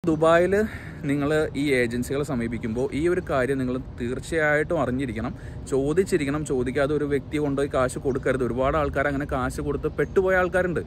ദുബായിൽ നിങ്ങൾ ഈ ഏജൻസികളെ സമീപിക്കുമ്പോൾ ഈ ഒരു കാര്യം നിങ്ങൾ തീർച്ചയായിട്ടും അറിഞ്ഞിരിക്കണം ചോദിച്ചിരിക്കണം ചോദിക്കാതെ ഒരു വ്യക്തി കൊണ്ടുപോയി കാശ് കൊടുക്കരുത് ഒരുപാട് ആൾക്കാർ അങ്ങനെ കാശ് കൊടുത്ത് പെട്ടുപോയ ആൾക്കാരുണ്ട്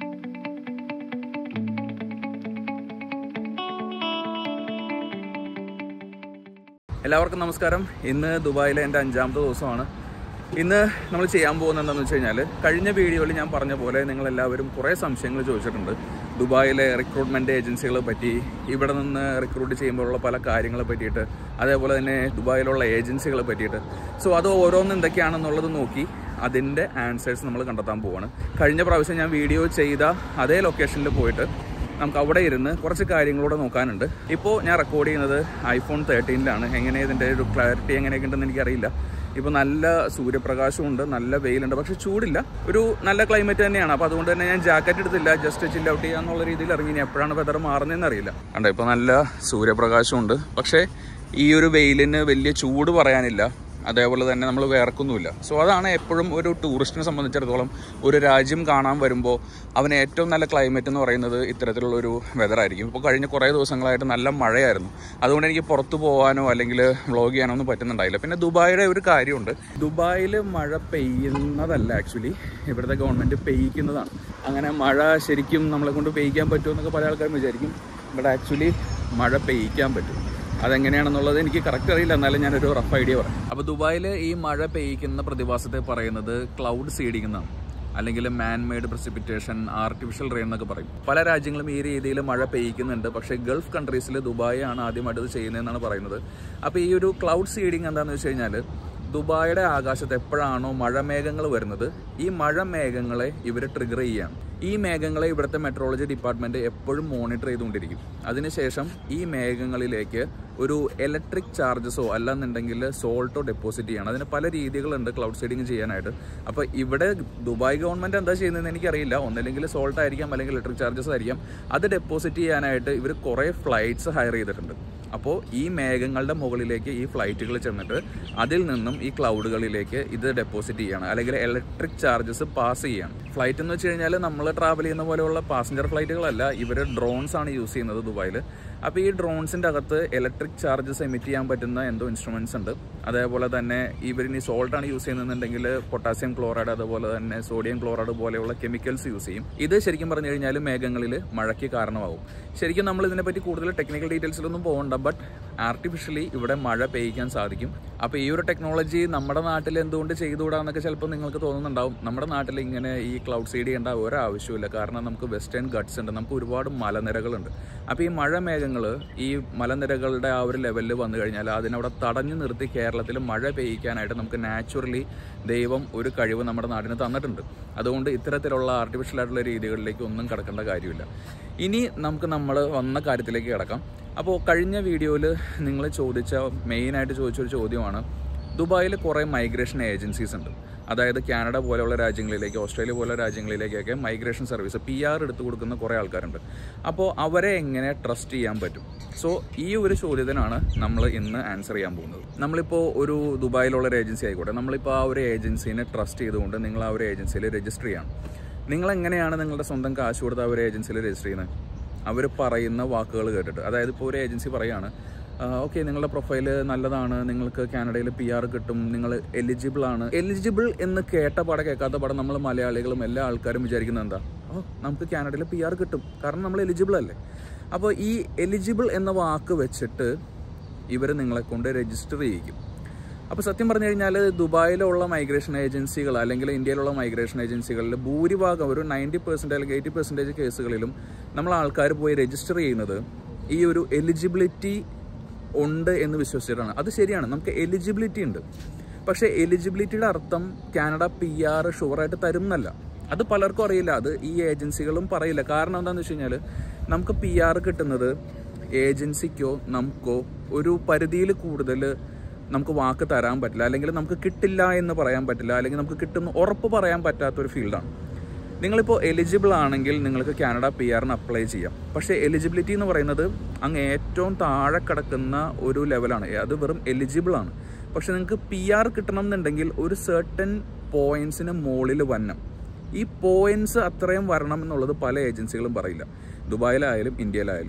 എല്ലാവർക്കും നമസ്കാരം ഇന്ന് ദുബായിലെ എൻ്റെ അഞ്ചാമത്തെ ദിവസമാണ് ഇന്ന് നമ്മൾ ചെയ്യാൻ പോകുന്നത് എന്താണെന്ന് വെച്ച് കഴിഞ്ഞാൽ കഴിഞ്ഞ വീഡിയോയിൽ ഞാൻ പറഞ്ഞ പോലെ നിങ്ങൾ എല്ലാവരും കുറേ സംശയങ്ങൾ ചോദിച്ചിട്ടുണ്ട് ദുബായിലെ റിക്രൂട്ട്മെൻറ്റ് ഏജൻസികളെ പറ്റി ഇവിടെ നിന്ന് റിക്രൂട്ട് ചെയ്യുമ്പോഴുള്ള പല കാര്യങ്ങളെ പറ്റിയിട്ട് അതേപോലെ തന്നെ ദുബായിലുള്ള ഏജൻസികളെ പറ്റിയിട്ട് സോ അത് ഓരോന്ന് എന്തൊക്കെയാണെന്നുള്ളത് നോക്കി അതിൻ്റെ ആൻസേഴ്സ് നമ്മൾ കണ്ടെത്താൻ പോവാണ് കഴിഞ്ഞ പ്രാവശ്യം ഞാൻ വീഡിയോ ചെയ്ത അതേ ലൊക്കേഷനിൽ പോയിട്ട് നമുക്ക് അവിടെ ഇരുന്ന് കുറച്ച് കാര്യങ്ങളൂടെ നോക്കാനുണ്ട് ഇപ്പോൾ ഞാൻ റെക്കോർഡ് ചെയ്യുന്നത് ഐഫോൺ തേർട്ടീനിലാണ് എങ്ങനെ ഇതിൻ്റെ ഒരു ക്ലാരിറ്റി എങ്ങനെയൊക്കെ ഉണ്ടെന്ന് എനിക്കറിയില്ല ഇപ്പോൾ നല്ല സൂര്യപ്രകാശമുണ്ട് നല്ല വെയിലുണ്ട് പക്ഷേ ചൂടില്ല ഒരു നല്ല ക്ലൈമറ്റ് തന്നെയാണ് അപ്പോൾ അതുകൊണ്ട് തന്നെ ഞാൻ ജാക്കറ്റ് എടുത്തില്ല ജസ്റ്റ് ചില്ല ഔട്ട് ചെയ്യാന്നുള്ള രീതിയിൽ ഇറങ്ങി ഇനി എപ്പോഴാണ് വെതർ മാറുന്നതെന്ന് അറിയില്ല കണ്ടോ ഇപ്പോൾ നല്ല സൂര്യപ്രകാശമുണ്ട് പക്ഷേ ഈ ഒരു വെയിലിന് വലിയ ചൂട് പറയാനില്ല അതേപോലെ തന്നെ നമ്മൾ വേർക്കൊന്നുമില്ല സോ അതാണ് എപ്പോഴും ഒരു ടൂറിസ്റ്റിനെ സംബന്ധിച്ചിടത്തോളം ഒരു രാജ്യം കാണാൻ വരുമ്പോൾ അവന് ഏറ്റവും നല്ല ക്ലൈമറ്റ് എന്ന് പറയുന്നത് ഇത്തരത്തിലുള്ള ഒരു വെതർ ആയിരിക്കും ഇപ്പോൾ കഴിഞ്ഞ കുറേ ദിവസങ്ങളായിട്ട് നല്ല മഴയായിരുന്നു അതുകൊണ്ട് എനിക്ക് പുറത്തു പോകാനോ അല്ലെങ്കിൽ വ്ളോഗ് ചെയ്യാനോ ഒന്നും പറ്റുന്നുണ്ടായില്ല പിന്നെ ദുബായിയുടെ ഒരു കാര്യമുണ്ട് ദുബായിൽ മഴ പെയ്യുന്നതല്ല ആക്ച്വലി ഇവിടുത്തെ ഗവൺമെൻറ് പെയ്യിക്കുന്നതാണ് അങ്ങനെ മഴ ശരിക്കും നമ്മളെ കൊണ്ട് പെയ്യിക്കാൻ പറ്റുമെന്നൊക്കെ പല ആൾക്കാരും വിചാരിക്കും ഇവിടെ ആക്ച്വലി മഴ പെയ്യിക്കാൻ പറ്റും അതെങ്ങനെയാണെന്നുള്ളത് എനിക്ക് കറക്റ്റ് അറിയില്ല എന്നാലും ഞാനൊരു റഫ് ഐഡിയ പറയാം അപ്പോൾ ദുബായിൽ ഈ മഴ പെയ്യിക്കുന്ന പ്രതിഭാസത്തെ പറയുന്നത് ക്ലൗഡ് സീഡിംഗ് എന്നാണ് അല്ലെങ്കിൽ man made precipitation artificial rain എന്നൊക്കെ പറയും പല രാജ്യങ്ങളും ഈ രീതിയിൽ മഴ പെയ്യിക്കുന്നുണ്ട് പക്ഷേ ഗൾഫ് കൺട്രീസിൽ ദുബായ് ആണ് ആദ്യമായിട്ട് ഇത് ചെയ്യുന്നതെന്നാണ് പറയുന്നത് അപ്പോൾ ഈ ഒരു ക്ലൗഡ് സീഡിംഗ് എന്താണെന്ന് വെച്ച് കഴിഞ്ഞാൽ ദുബായിയുടെ ആകാശത്ത് എപ്പോഴാണോ മഴമേഘങ്ങൾ വരുന്നത് ഈ മഴമേഘങ്ങളെ ഇവർ ട്രിഗർ ചെയ്യാണ് ഈ മേഘങ്ങളെ ഇവിടുത്തെ മെട്രോളജി ഡിപ്പാർട്ട്മെന്റ് എപ്പോഴും മോണിറ്റർ ചെയ്തുകൊണ്ടിരിക്കും അതിനുശേഷം ഈ മേഘങ്ങളിലേക്ക് ഒരു ഇലക്ട്രിക് ചാർജസോ അല്ലെന്നുണ്ടെങ്കിൽ സോൾട്ടോ ഡെപ്പോസിറ്റ് ചെയ്യണം അതിന് പല രീതികളുണ്ട് ക്ലൗഡ് സീഡിങ് ചെയ്യാനായിട്ട് അപ്പോൾ ഇവിടെ ദുബായ് ഗവൺമെന്റ് എന്താ ചെയ്യുന്നതെന്ന് എനിക്കറിയില്ല ഒന്നല്ലെങ്കിൽ സോൾട്ട് ആയിരിക്കാം അല്ലെങ്കിൽ ഇലക്ട്രിക് ചാർജസ് ആയിരിക്കാം അത് ഡെപ്പോസിറ്റ് ചെയ്യാനായിട്ട് ഇവർ കുറേ ഫ്ലൈറ്റ്സ് ഹയർ ചെയ്തിട്ടുണ്ട് അപ്പോൾ ഈ മേഘങ്ങളുടെ മുകളിലേക്ക് ഈ ഫ്ലൈറ്റുകൾ ചെന്നിട്ട് അതിൽ നിന്നും ഈ ക്ലൗഡുകളിലേക്ക് ഇത് ഡെപ്പോസിറ്റ് ചെയ്യണം അല്ലെങ്കിൽ ഇലക്ട്രിക് ചാർജസ് പാസ് ചെയ്യണം ഫ്ലൈറ്റ് എന്ന് വെച്ച് കഴിഞ്ഞാൽ നമ്മൾ ട്രാവൽ ചെയ്യുന്ന പോലെയുള്ള പാസഞ്ചർ ഫ്ലൈറ്റുകളല്ല ഇവർ ഡ്രോൺസ് ആണ് യൂസ് ചെയ്യുന്നത് ദുബായിൽ അപ്പോൾ ഈ ഡ്രോൺസിൻ്റെ അകത്ത് ഇലക്ട്രിക് ചാർജസ് എമിറ്റ് ചെയ്യാൻ പറ്റുന്ന എന്തോ ഇൻസ്ട്രുമെൻറ്റ്സ് ഉണ്ട് അതേപോലെ തന്നെ ഇവരിനി സോൾട്ടാണ് യൂസ് ചെയ്യുന്നതെന്നുണ്ടെങ്കിൽ പൊട്ടാസ്യം ക്ലോറൈഡ് അതുപോലെ തന്നെ സോഡിയം ക്ലോറൈഡ് പോലെയുള്ള കെമിക്കൽസ് യൂസ് ചെയ്യും ഇത് ശരിക്കും പറഞ്ഞു കഴിഞ്ഞാൽ മേഘങ്ങളിൽ മഴയ്ക്ക് കാരണമാകും ശരിക്കും നമ്മൾ ഇതിനെപ്പറ്റി കൂടുതൽ ടെക്നിക്കൽ ഡീറ്റെയിൽസിലൊന്നും പോകണ്ട ബട്ട് ആർട്ടിഫിഷ്യലി ഇവിടെ മഴ പെയ്യിക്കാൻ സാധിക്കും അപ്പോൾ ഈ ഒരു ടെക്നോളജി നമ്മുടെ നാട്ടിൽ എന്തുകൊണ്ട് ചെയ്തുകൂടാന്നൊക്കെ ചിലപ്പോൾ നിങ്ങൾക്ക് തോന്നുന്നുണ്ടാവും നമ്മുടെ നാട്ടിൽ ഇങ്ങനെ ഈ ക്ലൗഡ് സീഡ് ചെയ്യേണ്ട ഒരാവശ്യമില്ല കാരണം നമുക്ക് വെസ്റ്റേൺ ഗട്ട്സ് ഉണ്ട് നമുക്ക് ഒരുപാട് മലനിരകളുണ്ട് അപ്പോൾ ഈ മഴ മേഘങ്ങൾ ഈ മലനിരകളുടെ ആ ഒരു ലെവലിൽ വന്നു കഴിഞ്ഞാൽ അതിനവിടെ തടഞ്ഞു നിർത്തി കേരളത്തിൽ മഴ പെയ്യിക്കാനായിട്ട് നമുക്ക് നാച്ചുറലി ദൈവം ഒരു കഴിവ് നമ്മുടെ നാടിന് തന്നിട്ടുണ്ട് അതുകൊണ്ട് ഇത്തരത്തിലുള്ള ആർട്ടിഫിഷ്യൽ ആയിട്ടുള്ള രീതികളിലേക്ക് ഒന്നും കിടക്കേണ്ട കാര്യമില്ല ഇനി നമുക്ക് നമ്മൾ വന്ന കാര്യത്തിലേക്ക് കിടക്കാം അപ്പോൾ കഴിഞ്ഞ വീഡിയോയിൽ നിങ്ങൾ ചോദിച്ച മെയിനായിട്ട് ചോദിച്ചൊരു ചോദ്യമാണ് ദുബായിൽ കുറേ മൈഗ്രേഷൻ ഏജൻസീസ് ഉണ്ട് അതായത് കാനഡ പോലെയുള്ള രാജ്യങ്ങളിലേക്ക് ഓസ്ട്രേലിയ പോലുള്ള രാജ്യങ്ങളിലേക്കൊക്കെ മൈഗ്രേഷൻ സർവീസ് പി ആർ എടുത്തു കൊടുക്കുന്ന കുറേ ആൾക്കാരുണ്ട് അപ്പോൾ അവരെ എങ്ങനെ ട്രസ്റ്റ് ചെയ്യാൻ പറ്റും സോ ഈ ഒരു ചോദ്യത്തിനാണ് നമ്മൾ ഇന്ന് ആൻസർ ചെയ്യാൻ പോകുന്നത് നമ്മളിപ്പോൾ ഒരു ദുബായിലുള്ള ഒരു ഏജൻസി ആയിക്കോട്ടെ നമ്മളിപ്പോൾ ആ ഒരു ഏജൻസീനെ ട്രസ്റ്റ് ചെയ്തുകൊണ്ട് നിങ്ങൾ ആ ഒരു ഏജൻസിയിൽ രജിസ്റ്റർ ചെയ്യണം നിങ്ങൾ എങ്ങനെയാണ് നിങ്ങളുടെ സ്വന്തം കാശ് കൊടുത്ത് ആ ഒരു ഏജൻസിയിൽ രജിസ്റ്റർ ചെയ്യുന്നത് അവർ പറയുന്ന വാക്കുകൾ കേട്ടിട്ട് അതായത് ഇപ്പോൾ ഒരു ഏജൻസി പറയുകയാണ് ഓക്കെ നിങ്ങളുടെ പ്രൊഫൈൽ നല്ലതാണ് നിങ്ങൾക്ക് കാനഡയിൽ പി ആർ കിട്ടും നിങ്ങൾ എലിജിബിൾ ആണ് എലിജിബിൾ എന്ന് കേട്ട പാടെ കേൾക്കാത്ത പാടെ നമ്മൾ മലയാളികളും എല്ലാ ആൾക്കാരും വിചാരിക്കുന്നത് എന്താ ഓ നമുക്ക് കാനഡയിൽ പി ആർ കിട്ടും കാരണം നമ്മൾ എലിജിബിൾ അല്ലേ അപ്പോൾ ഈ എലിജിബിൾ എന്ന വാക്ക് വെച്ചിട്ട് ഇവർ നിങ്ങളെ കൊണ്ട് രജിസ്റ്റർ ചെയ്യിക്കും അപ്പോൾ സത്യം പറഞ്ഞു കഴിഞ്ഞാൽ ദുബായിലുള്ള മൈഗ്രേഷൻ ഏജൻസികൾ അല്ലെങ്കിൽ ഇന്ത്യയിലുള്ള മൈഗ്രേഷൻ ഏജൻസികളിൽ ഭൂരിഭാഗം ഒരു നയൻറ്റി പെർസെൻറ്റ് അല്ലെങ്കിൽ എയ്റ്റി പെർസെൻറ്റേജ് കേസുകളിലും നമ്മൾ ആൾക്കാർ പോയി രജിസ്റ്റർ ചെയ്യുന്നത് ഈ ഒരു എലിജിബിലിറ്റി ഉണ്ട് എന്ന് വിശ്വസിച്ചിട്ടാണ് അത് ശരിയാണ് നമുക്ക് എലിജിബിലിറ്റി ഉണ്ട് പക്ഷേ എലിജിബിലിറ്റിയുടെ അർത്ഥം കാനഡ പി ആർ ഷുവറായിട്ട് തരും എന്നല്ല അത് പലർക്കും അറിയില്ല അത് ഈ ഏജൻസികളും പറയില്ല കാരണം എന്താണെന്ന് വെച്ച് കഴിഞ്ഞാൽ നമുക്ക് പി ആർ കിട്ടുന്നത് ഏജൻസിക്കോ നമുക്കോ ഒരു പരിധിയിൽ കൂടുതൽ നമുക്ക് വാക്ക് തരാൻ പറ്റില്ല അല്ലെങ്കിൽ നമുക്ക് കിട്ടില്ല എന്ന് പറയാൻ പറ്റില്ല അല്ലെങ്കിൽ നമുക്ക് കിട്ടുന്ന ഉറപ്പ് പറയാൻ പറ്റാത്തൊരു ഫീൽഡാണ് നിങ്ങളിപ്പോൾ എലിജിബിൾ ആണെങ്കിൽ നിങ്ങൾക്ക് കാനഡ പി ആറിന് അപ്ലൈ ചെയ്യാം പക്ഷേ എലിജിബിലിറ്റി എന്ന് പറയുന്നത് അങ്ങ് ഏറ്റവും താഴെ കിടക്കുന്ന ഒരു ലെവലാണ് അത് വെറും എലിജിബിൾ ആണ് പക്ഷെ നിങ്ങൾക്ക് പി ആർ കിട്ടണം എന്നുണ്ടെങ്കിൽ ഒരു സർട്ടൻ പോയിന്റ്സിന് മുകളിൽ വരണം ഈ പോയിന്റ്സ് അത്രയും വരണം എന്നുള്ളത് പല ഏജൻസികളും പറയില്ല ദുബായിലായാലും ഇന്ത്യയിലായാലും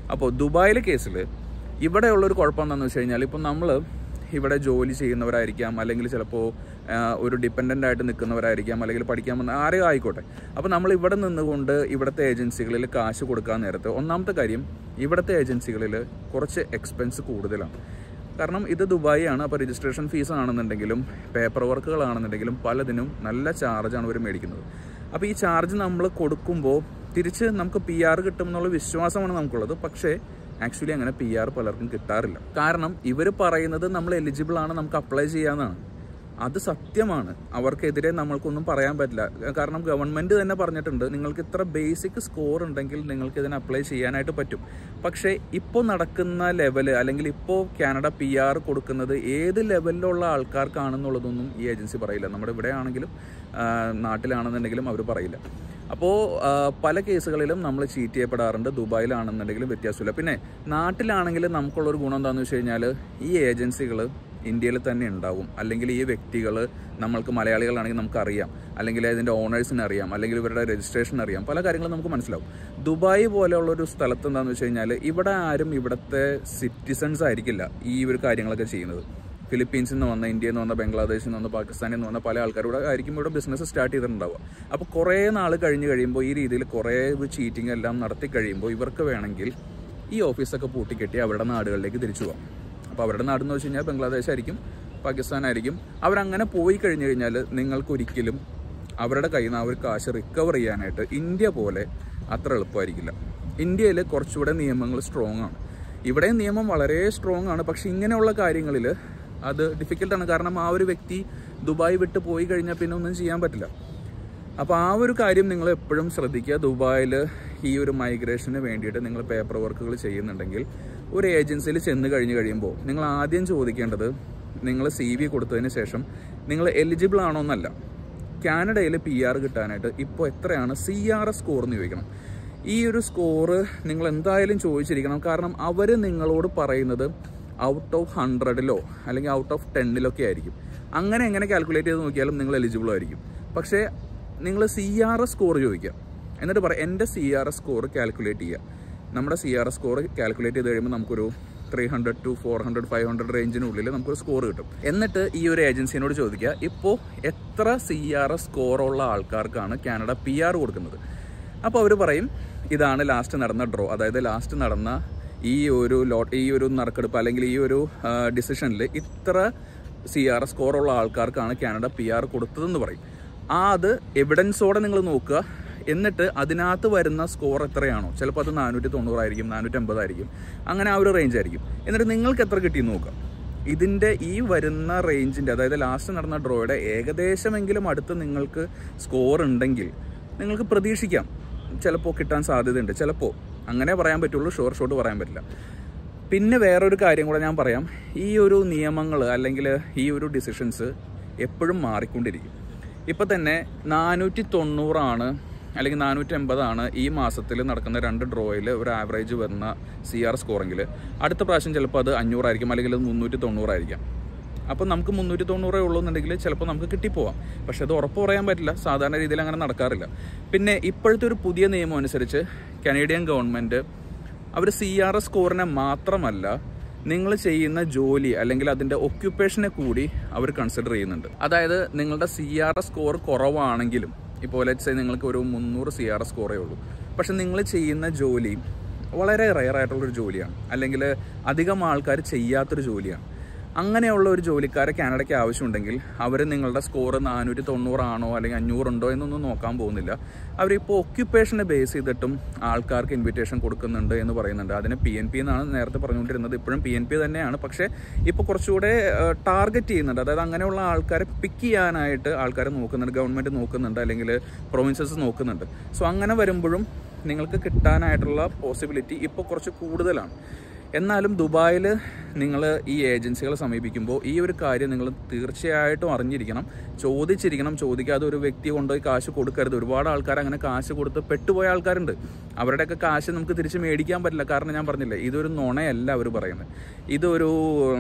അപ്പോൾ ദുബായിലെ കേസിൽ ഇവിടെയുള്ളൊരു കുഴപ്പം എന്താണെന്ന് വെച്ച് കഴിഞ്ഞാൽ ഇപ്പം നമ്മൾ ഇവിടെ ജോലി ചെയ്യുന്നവരായിരിക്കാം അല്ലെങ്കിൽ ചിലപ്പോൾ ഒരു ഡിപ്പെൻഡൻ്റ് ആയിട്ട് നിൽക്കുന്നവരായിരിക്കാം അല്ലെങ്കിൽ പഠിക്കാൻ വന്ന ആരെയും ആയിക്കോട്ടെ അപ്പോൾ നമ്മൾ ഇവിടെ നിന്നുകൊണ്ട് ഇവിടുത്തെ ഏജൻസികളിൽ കാശ് കൊടുക്കാൻ നേരത്ത് ഒന്നാമത്തെ കാര്യം ഇവിടുത്തെ ഏജൻസികളിൽ കുറച്ച് എക്സ്പെൻസ് കൂടുതലാണ് കാരണം ഇത് ദുബായി ആണ് അപ്പോൾ രജിസ്ട്രേഷൻ ഫീസ് ആണെന്നുണ്ടെങ്കിലും പേപ്പർ വർക്കുകളാണെന്നുണ്ടെങ്കിലും പലതിനും നല്ല ചാർജാണ് ഇവർ മേടിക്കുന്നത് അപ്പോൾ ഈ ചാർജ് നമ്മൾ കൊടുക്കുമ്പോൾ തിരിച്ച് നമുക്ക് പി ആർ കിട്ടും എന്നുള്ള വിശ്വാസമാണ് നമുക്കുള്ളത് പക്ഷേ ആക്ച്വലി അങ്ങനെ പി ആർ പലർക്കും കിട്ടാറില്ല കാരണം ഇവർ പറയുന്നത് നമ്മൾ എലിജിബിൾ ആണ് നമുക്ക് അപ്ലൈ ചെയ്യാമെന്നാണ് അത് സത്യമാണ് അവർക്കെതിരെ നമ്മൾക്കൊന്നും പറയാൻ പറ്റില്ല കാരണം ഗവൺമെന്റ് തന്നെ പറഞ്ഞിട്ടുണ്ട് നിങ്ങൾക്ക് ഇത്ര ബേസിക് സ്കോർ ഉണ്ടെങ്കിൽ നിങ്ങൾക്ക് ഇതിന് അപ്ലൈ ചെയ്യാനായിട്ട് പറ്റും പക്ഷേ ഇപ്പോൾ നടക്കുന്ന ലെവല് അല്ലെങ്കിൽ ഇപ്പോൾ കാനഡ പി ആർ കൊടുക്കുന്നത് ഏത് ലെവലിലുള്ള ആൾക്കാർക്കാണെന്നുള്ളതൊന്നും ഈ ഏജൻസി പറയില്ല നമ്മുടെ ഇവിടെ ആണെങ്കിലും ആ, നാട്ടിലാണെന്നുണ്ടെങ്കിലും അവർ പറയില്ല അപ്പോൾ പല കേസുകളിലും നമ്മൾ ചീറ്റ് ചെയ്യപ്പെടാറുണ്ട് ദുബായിലാണെന്നുണ്ടെങ്കിലും വ്യത്യാസമില്ല പിന്നെ നാട്ടിലാണെങ്കിലും നമുക്കുള്ളൊരു ഗുണം എന്താണെന്ന് വെച്ച് കഴിഞ്ഞാൽ ഈ ഏജൻസികൾ ഇന്ത്യയിൽ തന്നെ ഉണ്ടാവും അല്ലെങ്കിൽ ഈ വ്യക്തികൾ നമ്മൾക്ക് മലയാളികളാണെങ്കിൽ നമുക്കറിയാം അല്ലെങ്കിൽ അതിൻ്റെ ഓണേഴ്സിനെ അറിയാം അല്ലെങ്കിൽ ഇവരുടെ രജിസ്ട്രേഷൻ അറിയാം പല കാര്യങ്ങളും നമുക്ക് മനസ്സിലാവും ദുബായ് പോലെയുള്ള ഒരു സ്ഥലത്ത് എന്താണെന്ന് വെച്ച് കഴിഞ്ഞാൽ ഇവിടെ ആരും ഇവിടുത്തെ സിറ്റിസൺസ് ആയിരിക്കില്ല ഈ ഒരു കാര്യങ്ങളൊക്കെ ചെയ്യുന്നത് ഫിലിപ്പീൻസിൽ നിന്ന് വന്ന ഇന്ത്യയിൽ നിന്ന് വന്ന ബംഗ്ലാദേശിൽ നിന്ന് വന്ന പാകിസ്ഥാനിൽ നിന്ന് വന്ന പല ആൾക്കാരും ഇവിടെ ആയിരിക്കും ഇവിടെ ബിസിനസ് സ്റ്റാർട്ട് ചെയ്തിട്ടുണ്ടാവുക അപ്പോൾ കുറേ നാൾ കഴിഞ്ഞ് കഴിയുമ്പോൾ ഈ രീതിയിൽ കുറേ ചീറ്റിംഗ് എല്ലാം നടത്തി കഴിയുമ്പോൾ ഇവർക്ക് വേണമെങ്കിൽ ഈ ഓഫീസൊക്കെ പൂട്ടിക്കെട്ടി അവരുടെ നാടുകളിലേക്ക് തിരിച്ചു പോകാം അപ്പോൾ അവരുടെ നാടെന്ന് വെച്ച് കഴിഞ്ഞാൽ ബംഗ്ലാദേശ് ആയിരിക്കും പാകിസ്ഥാൻ ആയിരിക്കും അവരങ്ങനെ പോയി കഴിഞ്ഞു കഴിഞ്ഞാൽ നിങ്ങൾക്കൊരിക്കലും അവരുടെ കയ്യിൽ നിന്ന് ആ ഒരു കാശ് റിക്കവർ ചെയ്യാനായിട്ട് ഇന്ത്യ പോലെ അത്ര എളുപ്പമായിരിക്കില്ല ഇന്ത്യയിൽ കുറച്ചുകൂടെ നിയമങ്ങൾ സ്ട്രോങ് ആണ് ഇവിടെ നിയമം വളരെ സ്ട്രോങ് ആണ് പക്ഷെ ഇങ്ങനെയുള്ള കാര്യങ്ങളിൽ അത് ഡിഫിക്കൽട്ടാണ് കാരണം ആ ഒരു വ്യക്തി ദുബായ് വിട്ട് പോയി കഴിഞ്ഞാൽ പിന്നെ ഒന്നും ചെയ്യാൻ പറ്റില്ല അപ്പോൾ ആ ഒരു കാര്യം നിങ്ങൾ എപ്പോഴും ശ്രദ്ധിക്കുക ദുബായിൽ ഈ ഒരു മൈഗ്രേഷന് വേണ്ടിയിട്ട് നിങ്ങൾ പേപ്പർ വർക്കുകൾ ചെയ്യുന്നുണ്ടെങ്കിൽ ഒരു ഏജൻസിയിൽ ചെന്ന് കഴിഞ്ഞ് കഴിയുമ്പോൾ നിങ്ങൾ ആദ്യം ചോദിക്കേണ്ടത് നിങ്ങൾ സി വി കൊടുത്തതിന് ശേഷം നിങ്ങൾ എലിജിബിൾ ആണോ എന്നല്ല കാനഡയിൽ പി ആർ കിട്ടാനായിട്ട് ഇപ്പോൾ എത്രയാണ് സി ആർ എസ് സ്കോർ എന്ന് ചോദിക്കണം ഈ ഒരു സ്കോറ് നിങ്ങൾ എന്തായാലും ചോദിച്ചിരിക്കണം കാരണം അവർ നിങ്ങളോട് പറയുന്നത് ഔട്ട് ഓഫ് ഹൺഡ്രഡിലോ അല്ലെങ്കിൽ ഔട്ട് ഓഫ് ടെന്നിലൊക്കെ ആയിരിക്കും അങ്ങനെ എങ്ങനെ കാൽക്കുലേറ്റ് ചെയ്ത് നോക്കിയാലും നിങ്ങൾ എലിജിബിൾ ആയിരിക്കും പക്ഷേ നിങ്ങൾ സി ആർ എസ് സ്കോർ ചോദിക്കുക എന്നിട്ട് പറയാം എൻ്റെ C R S score calculate ചെയ്യുക നമ്മുടെ C R S score calculate ചെയ്ത് കഴിയുമ്പോൾ നമുക്കൊരു three hundred to four hundred five hundred റേഞ്ചിനുള്ളിൽ നമുക്കൊരു സ്കോർ കിട്ടും എന്നിട്ട് ഈ ഒരു ഏജൻസിനോട് ചോദിക്കുക ഇപ്പോൾ എത്ര സി ആർ എസ് സ്കോറുള്ള ആൾക്കാർക്കാണ് കാനഡ പി ആർ കൊടുക്കുന്നത് അപ്പോൾ അവർ പറയും ഇതാണ് ലാസ്റ്റ് നടന്ന ഡ്രോ അതായത് ലാസ്റ്റ് നടന്ന ഈ ഒരു ലോട്ട് ഈ ഒരു നറുക്കെടുപ്പ് അല്ലെങ്കിൽ ഈ ഒരു ഡിസിഷനിൽ ഇത്ര സി ആർ എസ് സ്കോറുള്ള ആൾക്കാർക്കാണ് കാനഡ പി ആർ കൊടുത്തതെന്ന് പറയും ആ അത് എവിഡൻസോടെ നിങ്ങൾ നോക്കുക എന്നിട്ട് അതിനകത്ത് വരുന്ന സ്കോർ എത്രയാണോ ചിലപ്പോൾ അത് നാനൂറ്റി തൊണ്ണൂറായിരിക്കും നാനൂറ്റി അമ്പതായിരിക്കും അങ്ങനെ ആ ഒരു റേഞ്ച് ആയിരിക്കും എന്നിട്ട് നിങ്ങൾക്ക് എത്ര കിട്ടിയെന്ന് നോക്കാം ഇതിൻ്റെ ഈ വരുന്ന റേഞ്ചിൻ്റെ അതായത് ലാസ്റ്റ് നടന്ന ഡ്രോയുടെ ഏകദേശമെങ്കിലും അടുത്ത് നിങ്ങൾക്ക് സ്കോർ ഉണ്ടെങ്കിൽ നിങ്ങൾക്ക് പ്രതീക്ഷിക്കാം ചിലപ്പോൾ കിട്ടാൻ സാധ്യതയുണ്ട് ചിലപ്പോൾ അങ്ങനെ പറയാൻ പറ്റുള്ളൂ ഷുവർ ഷോട്ട് പറയാൻ പറ്റില്ല പിന്നെ വേറൊരു കാര്യം കൂടെ ഞാൻ പറയാം ഈ ഒരു നിയമങ്ങൾ അല്ലെങ്കിൽ ഈ ഒരു ഡിസിഷൻസ് എപ്പോഴും മാറിക്കൊണ്ടിരിക്കും ഇപ്പം തന്നെ നാനൂറ്റി തൊണ്ണൂറാണ് അല്ലെങ്കിൽ നാനൂറ്റി എൺപതാണ് ഈ മാസത്തിൽ നടക്കുന്ന രണ്ട് ഡ്രോയിൽ ഒരു ആവറേജ് വരുന്ന സി ആർ സ്കോറെങ്കിൽ അടുത്ത പ്രാവശ്യം ചിലപ്പോൾ അത് അഞ്ഞൂറായിരിക്കും അല്ലെങ്കിൽ അത് മുന്നൂറ്റി തൊണ്ണൂറായിരിക്കാം അപ്പോൾ നമുക്ക് മുന്നൂറ്റി തൊണ്ണൂറേ ഉള്ളൂ എന്നുണ്ടെങ്കിൽ ചിലപ്പോൾ നമുക്ക് കിട്ടിപ്പോവാം പക്ഷെ അത് ഉറപ്പ് പറയാൻ പറ്റില്ല സാധാരണ രീതിയിൽ അങ്ങനെ നടക്കാറില്ല പിന്നെ ഇപ്പോഴത്തെ ഒരു പുതിയ നിയമം അനുസരിച്ച് കനേഡിയൻ ഗവൺമെൻറ് അവർ സി ആർ എസ് സ്കോറിനെ മാത്രമല്ല നിങ്ങൾ ചെയ്യുന്ന ജോലി അല്ലെങ്കിൽ അതിൻ്റെ ഒക്യുപ്പേഷനെ കൂടി അവർ കൺസിഡർ ചെയ്യുന്നുണ്ട് അതായത് നിങ്ങളുടെ സി ആർ എസ് സ്കോർ കുറവാണെങ്കിലും ഇപ്പോൾ ലെറ്റ്സ് നിങ്ങൾക്ക് ഒരു മുന്നൂറ് സി ആർ എസ് സ്കോറേ ഉള്ളൂ പക്ഷെ നിങ്ങൾ ചെയ്യുന്ന ജോലി വളരെ റയർ ആയിട്ടുള്ളൊരു ജോലിയാണ് അല്ലെങ്കിൽ അധികം ആൾക്കാർ ചെയ്യാത്തൊരു ജോലിയാണ് അങ്ങനെയുള്ള ഒരു ജോലിക്കാരെ കാനഡയ്ക്ക് ആവശ്യമുണ്ടെങ്കിൽ അവർ നിങ്ങളുടെ സ്കോർ നാനൂറ്റി തൊണ്ണൂറാണോ അല്ലെങ്കിൽ അഞ്ഞൂറുണ്ടോ എന്നൊന്നും നോക്കാൻ പോകുന്നില്ല അവരിപ്പോൾ ഒക്യുപ്പേഷനെ ബേസ് ചെയ്തിട്ടും ആൾക്കാർക്ക് ഇൻവിറ്റേഷൻ കൊടുക്കുന്നുണ്ട് എന്ന് പറയുന്നുണ്ട് അതിന് പി എൻ പി എന്നാണ് നേരത്തെ പറഞ്ഞുകൊണ്ടിരുന്നത് ഇപ്പോഴും പി എൻ പി തന്നെയാണ് പക്ഷേ ഇപ്പോൾ കുറച്ചുകൂടെ ടാർഗറ്റ് ചെയ്യുന്നുണ്ട് അതായത് അങ്ങനെയുള്ള ആൾക്കാരെ പിക്ക് ചെയ്യാനായിട്ട് ആൾക്കാർ നോക്കുന്നുണ്ട് ഗവൺമെൻറ് നോക്കുന്നുണ്ട് അല്ലെങ്കിൽ പ്രൊവിൻസസ് നോക്കുന്നുണ്ട് സോ അങ്ങനെ വരുമ്പോഴും നിങ്ങൾക്ക് കിട്ടാനായിട്ടുള്ള പോസിബിലിറ്റി ഇപ്പോൾ കുറച്ച് കൂടുതലാണ് എന്നാലും ദുബായിൽ നിങ്ങൾ ഈ ഏജൻസികളെ സമീപിക്കുമ്പോൾ ഈ ഒരു കാര്യം നിങ്ങൾ തീർച്ചയായിട്ടും അറിഞ്ഞിരിക്കണം ചോദിച്ചിരിക്കണം ചോദിക്കാതെ ഒരു വ്യക്തി കൊണ്ടുപോയി കാശ് കൊടുക്കരുത് ഒരുപാട് ആൾക്കാർ അങ്ങനെ കാശ് കൊടുത്ത് പെട്ടുപോയ ആൾക്കാരുണ്ട് അവരുടെയൊക്കെ കാശ് നമുക്ക് തിരിച്ച് മേടിക്കാൻ പറ്റില്ല കാരണം ഞാൻ പറഞ്ഞില്ലേ ഇതൊരു നുണയല്ല അവർ പറയുന്നത് ഇതൊരു ഉം,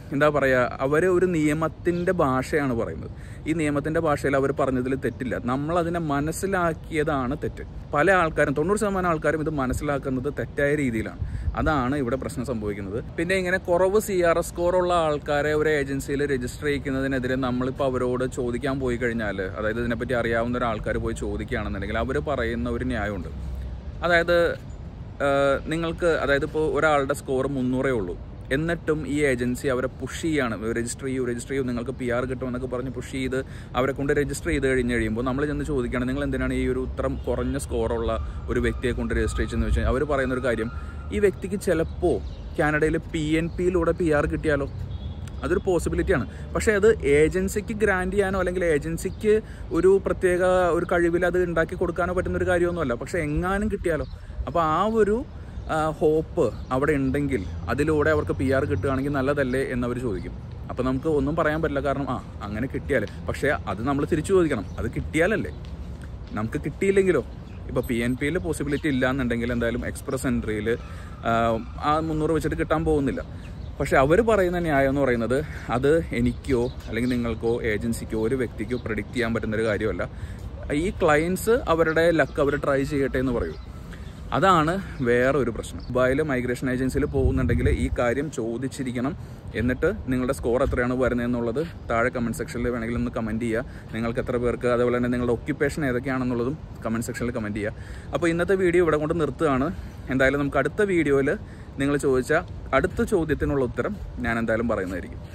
എന്താ പറയുക അവർ ഒരു നിയമത്തിൻ്റെ ഭാഷയാണ് പറയുന്നത് ഈ നിയമത്തിൻ്റെ ഭാഷയിൽ അവർ പറഞ്ഞതിൽ തെറ്റില്ല നമ്മളതിനെ മനസ്സിലാക്കിയതാണ് തെറ്റ് പല ആൾക്കാരും തൊണ്ണൂറ് ശതമാനം ആൾക്കാരും ഇത് മനസ്സിലാക്കുന്നത് തെറ്റായ രീതിയിലാണ് അതാണ് ഇവിടെ പ്രശ്നം സംഭവിക്കുന്നത് പിന്നെ ഇങ്ങനെ കുറവ് സി ആർ എസ് സ്കോർ ഉള്ള ആൾക്കാരെ ഒരു ഏജൻസിയിൽ രജിസ്റ്റർ ചെയ്യിക്കുന്നതിനെതിരെ നമ്മളിപ്പോൾ അവരോട് ചോദിക്കാൻ പോയി കഴിഞ്ഞാൽ അതായത് ഇതിനെപ്പറ്റി അറിയാവുന്ന ഒരാൾക്കാർ പോയി ചോദിക്കുകയാണെന്നുണ്ടെങ്കിൽ അവർ പറയുന്ന ഒരു ന്യായമുണ്ട് അതായത് ആഹ് നിങ്ങൾക്ക് അതായത് ഇപ്പോൾ ഒരാളുടെ സ്കോർ മുന്നൂറേ ഉള്ളൂ എന്നിട്ടും ഈ ഏജൻസി അവരെ പുഷ് ചെയ്യാണ് രജിസ്റ്റർ ചെയ്യൂ രജിസ്റ്റർ ചെയ്യൂ നിങ്ങൾക്ക് പി ആർ കിട്ടുമെന്നൊക്കെ പറഞ്ഞ് പുഷ് ചെയ്ത് അവരെ കൊണ്ട് രജിസ്റ്റർ ചെയ്ത് കഴിഞ്ഞ് കഴിയുമ്പോൾ നമ്മൾ ചെന്ന് ചോദിക്കുകയാണ് നിങ്ങൾ എന്തിനാണ് ഈ ഒരു ഇത്രം കുറഞ്ഞ സ്കോറുള്ള ഒരു വ്യക്തിയെ കൊണ്ട് രജിസ്റ്റർ ചെയ്തെന്ന് വെച്ചാൽ അവർ പറയുന്ന ഒരു കാര്യം ഈ വ്യക്തിക്ക് ചിലപ്പോൾ കാനഡയിൽ പി എൻ പിയിലൂടെ പി ആർ കിട്ടിയാലോ അതൊരു പോസിബിലിറ്റിയാണ് പക്ഷേ അത് ഏജൻസിക്ക് ഗ്രാൻഡ് ചെയ്യാനോ അല്ലെങ്കിൽ ഏജൻസിക്ക് ഒരു പ്രത്യേക ഒരു കഴിവിൽ അത് ഉണ്ടാക്കി കൊടുക്കാനോ പറ്റുന്ന ഒരു കാര്യമൊന്നുമല്ല പക്ഷേ എങ്ങാനും കിട്ടിയാലോ അപ്പോൾ ആ ഒരു ഹോപ്പ് അവിടെ ഉണ്ടെങ്കിൽ അതിലൂടെ അവർക്ക് പി ആർ കിട്ടുകയാണെങ്കിൽ നല്ലതല്ലേ എന്നവർ ചോദിക്കും അപ്പോൾ നമുക്ക് ഒന്നും പറയാൻ പറ്റില്ല കാരണം ആ അങ്ങനെ കിട്ടിയാൽ പക്ഷേ അത് നമ്മൾ തിരിച്ചു ചോദിക്കണം അത് കിട്ടിയാലല്ലേ നമുക്ക് കിട്ടിയില്ലെങ്കിലോ ഇപ്പോൾ പി എൻ പിയിൽ പോസിബിലിറ്റി ഇല്ല എന്നുണ്ടെങ്കിൽ എന്തായാലും എക്സ്പ്രസ് എൻട്രിയിൽ ആ മുന്നൂറ് വെച്ചിട്ട് കിട്ടാൻ പോകുന്നില്ല പക്ഷെ അവർ പറയുന്ന ന്യായം എന്ന് പറയുന്നത് അത് എനിക്കോ അല്ലെങ്കിൽ നിങ്ങൾക്കോ ഏജൻസിക്കോ ഒരു വ്യക്തിക്കോ പ്രഡിക്റ്റ് ചെയ്യാൻ പറ്റുന്ന ഒരു കാര്യമല്ല ഈ ക്ലയൻസ് അവരുടെ ലക്ക് അവർ ട്രൈ ചെയ്യട്ടെ എന്ന് പറയൂ അതാണ് വേറെ ഒരു പ്രശ്നം ദുബായിൽ മൈഗ്രേഷൻ ഏജൻസിയിൽ പോകുന്നുണ്ടെങ്കിൽ ഈ കാര്യം ചോദിച്ചിരിക്കണം എന്നിട്ട് നിങ്ങളുടെ സ്കോർ എത്രയാണ് വരുന്നത് എന്നുള്ളത് താഴെ കമൻറ്റ് സെക്ഷനിൽ വേണമെങ്കിൽ ഒന്ന് കമൻറ്റ് ചെയ്യുക നിങ്ങൾക്ക് എത്ര പേർക്ക് അതുപോലെ തന്നെ നിങ്ങളുടെ ഒക്യുപ്പേഷൻ ഏതൊക്കെയാണെന്നുള്ളതും കമൻറ്റ് സെക്ഷനിൽ കമൻറ്റ് ചെയ്യുക അപ്പോൾ ഇന്നത്തെ വീഡിയോ ഇവിടെ കൊണ്ട് നിർത്തുകയാണ് എന്തായാലും നമുക്ക് അടുത്ത വീഡിയോയിൽ നിങ്ങൾ ചോദിച്ച അടുത്ത ചോദ്യത്തിനുള്ള ഉത്തരം ഞാൻ എന്തായാലും പറയുന്നതായിരിക്കും